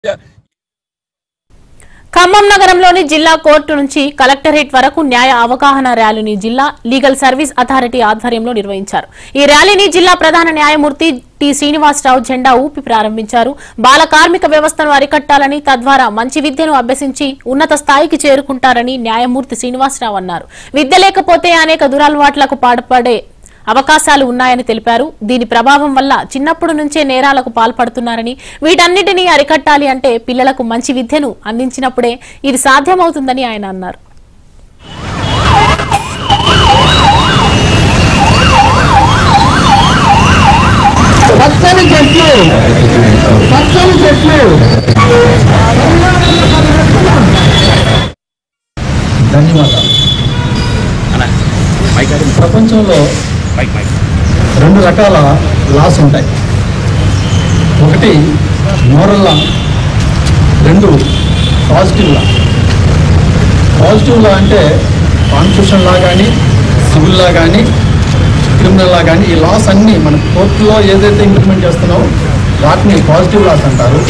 ఖమ్మం నగరంలోని జిల్లా కోర్టు నుంచి కలెక్టరేట్ వరకు న్యాయ అవగాహన ర్యాలీని జిల్లా లీగల్ సర్వీస్ అథారిటీ ఆధ్వర్యంలో నిర్వహించారు ఈ ర్యాలీని జిల్లా ప్రధాన న్యాయమూర్తి టి శ్రీనివాసరావు జెండా ఊపి ప్రారంభించారు బాల కార్మిక వ్యవస్థను అరికట్టాలని తద్వారా మంచి విద్యను అభ్యసించి ఉన్నత స్థాయికి చేరుకుంటారని న్యాయమూర్తి శ్రీనివాసరావు అన్నారు విద్య లేకపోతే అనేక దురలవాట్లకు పాల్పడే అవకాశాలు ఉన్నాయని తెలిపారు దీని ప్రభావం వల్ల చిన్నప్పుడు నుంచే నేరాలకు పాల్పడుతున్నారని వీటన్నిటినీ అరికట్టాలి అంటే పిల్లలకు మంచి విద్యను అందించినప్పుడే ఇది సాధ్యమవుతుందని ఆయన అన్నారు పచ్చని చెట్లు పచ్చని చెట్లు ధన్యవాదాలు ప్రపంచంలో రెండు రకాల లాస్ ఉంటాయి ఒకటి మోరల్ లా రెండు పాజిటివ్ లా పాజిటివ్ లా అంటే కాన్స్టిట్యూషన్ లా కానీ సివిల్ లా కానీ క్రిమినల్ లా కానీ ఈ లాస్ అన్నీ మన కోర్టులో ఏదైతే ఇంప్లిమెంట్ చేస్తున్నామో వాటిని పాజిటివ్ లాస్ అంటారు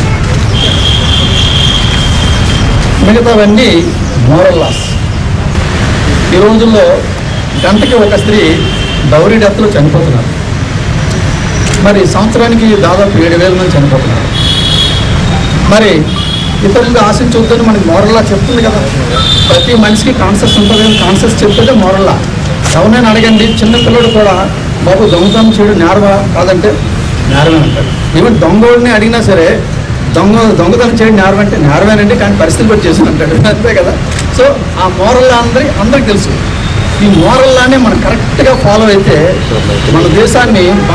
మిగతావన్నీ మోరల్ లాస్ ఈ రోజుల్లో గంటకి ఒక స్త్రీ దౌరీ డెత్లో చనిపోతున్నారు మరి సంవత్సరానికి దాదాపు ఏడు వేల మంది చనిపోతున్నారు మరి ఇతరులు ఆశించొద్దని మనకి మోరల్లా చెప్తుంది కదా ప్రతి మనిషికి కాన్సెప్ట్ ఉంటుంది కానీ కాన్సెప్ట్ చెప్తే మోరల్లా ఎవరైనా అడగండి చిన్న పిల్లడు కూడా బాబు దొంగతనం చేయడం నేరవా కాదంటే నేరమే అంటాడు ఈవెన్ దొంగోడిని అడిగినా సరే దొంగ దొంగతనం చేయడం నేరం అంటే నేరమేనండి కానీ పరిస్థితి బట్టి చేసి అంటాడు అంతే కదా సో ఆ మోరల్ అందరి అందరికి తెలుసు ఈ మోరల్లానే మనం కరెక్ట్గా ఫాలో అయితే మన దేశాన్ని